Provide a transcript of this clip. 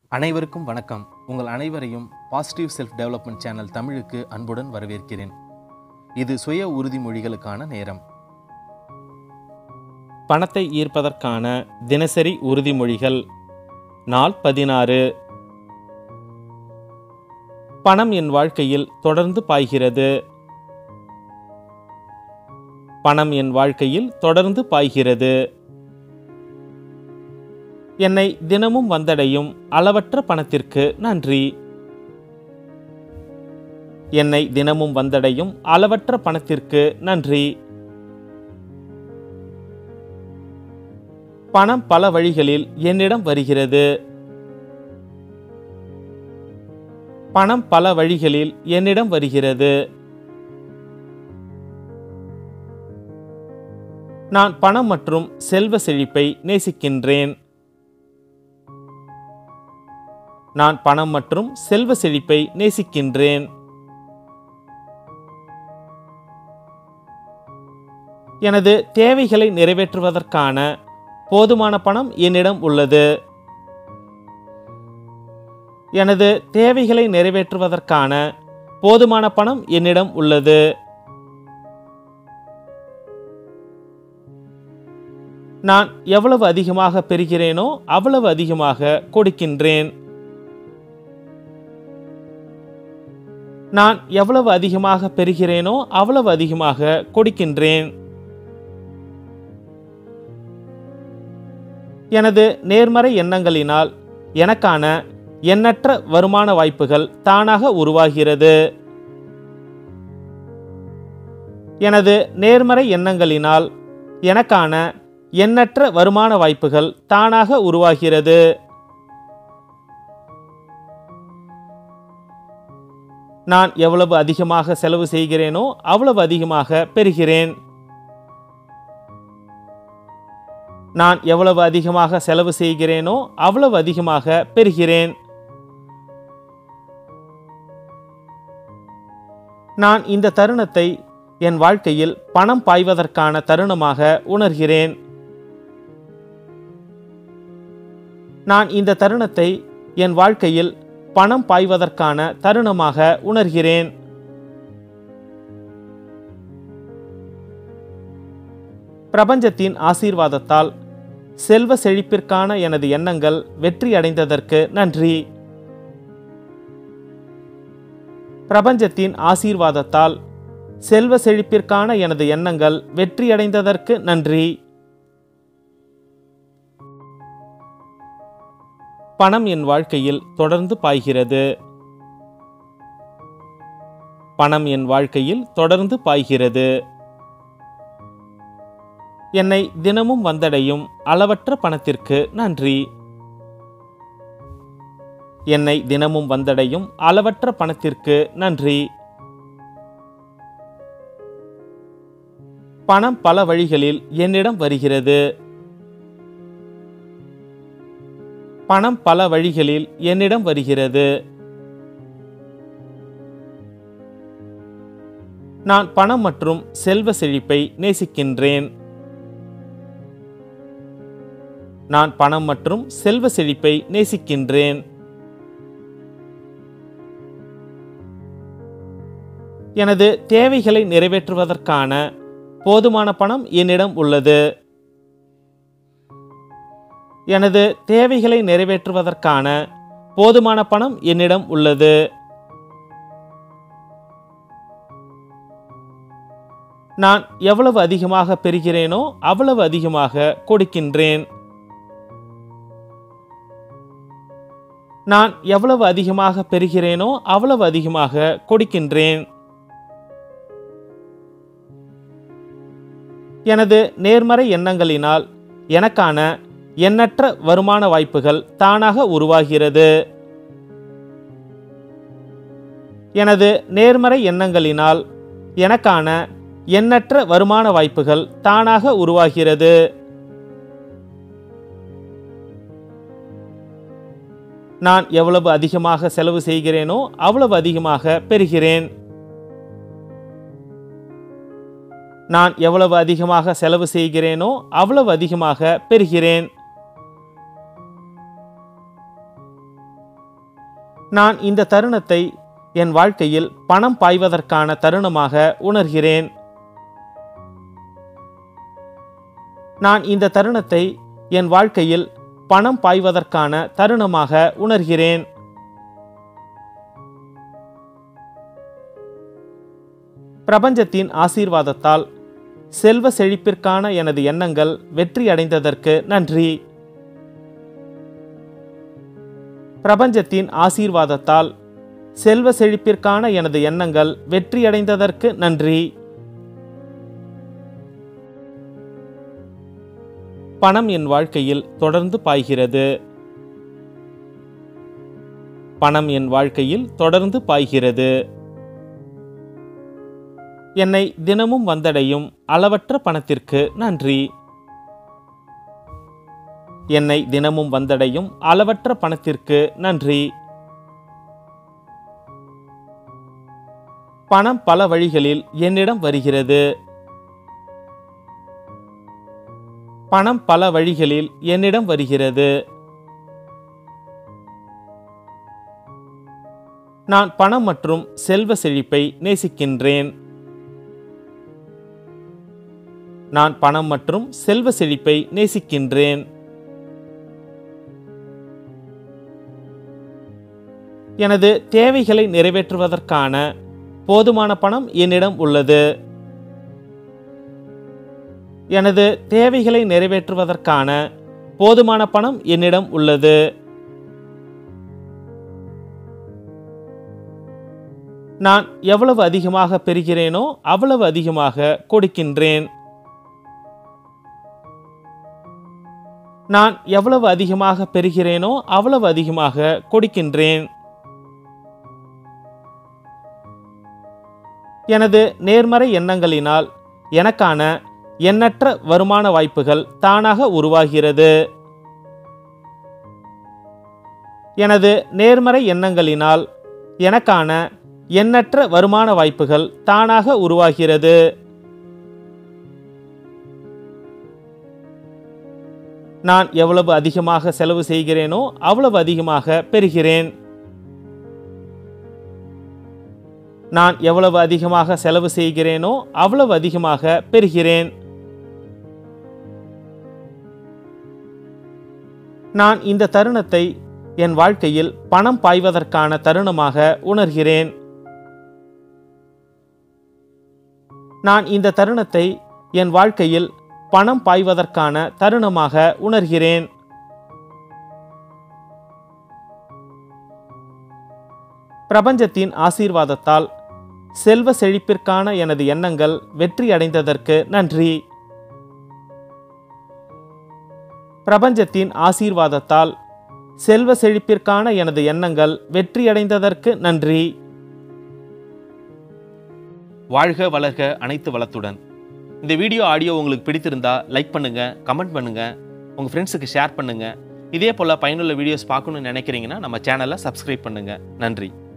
அனைவருக்கும் வணக்கம் உங்கள் அனைவரையும் பாசிட்டிவ் செல்ஃப் டெவலப்மெண்ட் சேனல் தமிழுக்கு அன்புடன் வரவேற்கிறேன் இது சுய உறுதிமொழிகளுக்கான நேரம் பணத்தை ஈர்ப்பதற்கான தினசரி உறுதிமொழிகள் நாள் பதினாறு பணம் என் வாழ்க்கையில் தொடர்ந்து பாய்கிறது பணம் என் வாழ்க்கையில் தொடர்ந்து பாய்கிறது என்னை தினமும் வந்தடையும் அளவற்ற பணத்திற்கு நன்றி என்னை தினமும் வந்தடையும் அளவற்ற பணத்திற்கு நன்றி பணம் பல வழிகளில் என்னிடம் வருகிறது பணம் பல வழிகளில் என்னிடம் வருகிறது நான் பணம் மற்றும் செல்வ செழிப்பை நேசிக்கின்றேன் நான் பணம் மற்றும் செல்வ செழிப்பை நேசிக்கின்றேன் எனது தேவைகளை நிறைவேற்றுவதற்கான போதுமான பணம் என்னிடம் உள்ளது எனது தேவைகளை நிறைவேற்றுவதற்கான போதுமான பணம் என்னிடம் உள்ளது நான் எவ்வளவு அதிகமாக பெறுகிறேனோ அவ்வளவு அதிகமாக கொடுக்கின்றேன் நான் எவ்வளவு அதிகமாக பெறுகிறேனோ அவ்வளவு அதிகமாக கொடுக்கின்றேன் எனது நேர்மறை எண்ணங்களினால் எனக்கான எண்ணற்ற வருமான வாய்ப்புகள் தானாக உருவாகிறது எனது நேர்மறை எண்ணங்களினால் எனக்கான எண்ணற்ற வருமான வாய்ப்புகள் தானாக உருவாகிறது நான் எவ்வளவு அதிகமாக செலவு செய்கிறேனோ அவ்வளவு அதிகமாக பெறுகிறேன் நான் எவ்வளவு அதிகமாக செலவு செய்கிறேனோ அவ்வளவு அதிகமாக பெறுகிறேன் நான் இந்த தருணத்தை என் வாழ்க்கையில் பணம் பாய்வதற்கான தருணமாக உணர்கிறேன் நான் இந்த தருணத்தை என் வாழ்க்கையில் பணம் பாய்வதற்கான தருணமாக உணர்கிறேன் பிரபஞ்சத்தின் ஆசீர்வாதத்தால் செல்வ செழிப்பிற்கான எனது எண்ணங்கள் வெற்றி அடைந்ததற்கு நன்றி பிரபஞ்சத்தின் ஆசீர்வாதத்தால் செல்வ செழிப்பிற்கான எனது எண்ணங்கள் வெற்றியடைந்ததற்கு நன்றி பணம் என் வாழ்க்கையில் தொடர்ந்து பாய்கிறது பணம் என் வாழ்க்கையில் தொடர்ந்து பாய்கிறது என்னை தினமும் வந்தடையும் அளவற்ற பணத்திற்கு நன்றி என்னை தினமும் வந்தடையும் அளவற்ற பணத்திற்கு நன்றி பணம் பல வழிகளில் என்னிடம் வருகிறது பணம் பல வழிகளில் என்னிடம் வருகிறது நான் பணம் மற்றும் செல்வ செழிப்பை நேசிக்கின்றேன் நான் பணம் மற்றும் செல்வ செழிப்பை நேசிக்கின்றேன் எனது தேவைகளை நிறைவேற்றுவதற்கான போதுமான பணம் என்னிடம் உள்ளது எனது தேவைகளை நிறைவேற்றுவதற்கான போதுமான பணம் என்னிடம் உள்ளது நான் எவ்வளவு அதிகமாக பெறுகிறேனோ அவ்வளவு அதிகமாக கொடுக்கின்றேன் நான் எவ்வளவு அதிகமாக பெறுகிறேனோ அவ்வளவு அதிகமாக கொடுக்கின்றேன் எனது நேர்மறை எண்ணங்களினால் எனக்கான எண்ணற்ற வருமான வாய்ப்புகள் தானாக உருவாகிறது எனது நேர்மறை எண்ணங்களினால் எனக்கான எண்ணற்ற வருமான வாய்ப்புகள் தானாக உருவாகிறது நான் எவ்வளவு அதிகமாக செலவு செய்கிறேனோ அவ்வளவு அதிகமாக பெறுகிறேன் நான் எவ்வளவு அதிகமாக செலவு செய்கிறேனோ அவ்வளவு அதிகமாக பெறுகிறேன் நான் இந்த தருணத்தை என் வாழ்க்கையில் பணம் பாய்வதற்கான தருணமாக உணர்கிறேன் நான் இந்த தருணத்தை என் வாழ்க்கையில் பணம் பாய்வதற்கான தருணமாக உணர்கிறேன் பிரபஞ்சத்தின் ஆசீர்வாதத்தால் செல்வ செழிப்பிற்கான எனது எண்ணங்கள் வெற்றி அடைந்ததற்கு நன்றி பிரபஞ்சத்தின் ஆசீர்வாதத்தால் செல்வ செழிப்பிற்கான எனது எண்ணங்கள் வெற்றியடைந்ததற்கு நன்றி பணம் என் வாழ்க்கையில் தொடர்ந்து பாய்கிறது பணம் என் வாழ்க்கையில் தொடர்ந்து பாய்கிறது என்னை தினமும் வந்தடையும் அளவற்ற பணத்திற்கு நன்றி என்னை தினமும் வந்தடையும் அளவற்ற பணத்திற்கு நன்றி பணம் பல வழிகளில் என்னிடம் வருகிறது பணம் பல வழிகளில் என்னிடம் வருகிறது நான் பணம் மற்றும் செல்வ செழிப்பை நேசிக்கின்றேன் நான் பணம் மற்றும் செல்வ செழிப்பை நேசிக்கின்றேன் எனது தேவைகளை நிறைவேற்றுவதற்கான போதுமான பணம் என்னிடம் உள்ளது எனது தேவைகளை நிறைவேற்றுவதற்கான போதுமான பணம் என்னிடம் உள்ளது நான் எவ்வளவு அதிகமாக பெறுகிறேனோ அவ்வளவு அதிகமாக கொடுக்கின்றேன் நான் எவ்வளவு அதிகமாக பெறுகிறேனோ அவ்வளவு அதிகமாக கொடுக்கின்றேன் எனது நேர்மறை எண்ணங்களினால் எனக்கான எண்ணற்ற வருமான வாய்ப்புகள் தானாக உருவாகிறது எனது நேர்மறை எண்ணங்களினால் எனக்கான எண்ணற்ற வருமான வாய்ப்புகள் தானாக உருவாகிறது நான் எவ்வளவு அதிகமாக செலவு செய்கிறேனோ அவ்வளவு அதிகமாக பெறுகிறேன் நான் எவ்வளவு அதிகமாக செலவு செய்கிறேனோ அவ்வளவு அதிகமாக பெறுகிறேன் நான் இந்த தருணத்தை என் வாழ்க்கையில் பணம் பாய்வதற்கான தருணமாக உணர்கிறேன் நான் இந்த தருணத்தை என் வாழ்க்கையில் பணம் பாய்வதற்கான தருணமாக உணர்கிறேன் பிரபஞ்சத்தின் ஆசீர்வாதத்தால் செல்வ செழிப்பிற்கான எனது எண்ணங்கள் வெற்றி அடைந்ததற்கு நன்றி பிரபஞ்சத்தின் ஆசீர்வாதத்தால் செல்வ செழிப்பிற்கான எனது எண்ணங்கள் வெற்றியடைந்ததற்கு நன்றி வாழ்க வளர்க அனைத்து வளத்துடன் இந்த வீடியோ ஆடியோ உங்களுக்கு பிடித்திருந்தா லைக் பண்ணுங்க கமெண்ட் பண்ணுங்க உங்க ஃப்ரெண்ட்ஸுக்கு ஷேர் பண்ணுங்க இதே போல பயனுள்ள வீடியோஸ் பார்க்கணும்னு நினைக்கிறீங்கன்னா நம்ம சேனலை சப்ஸ்கிரைப் பண்ணுங்க நன்றி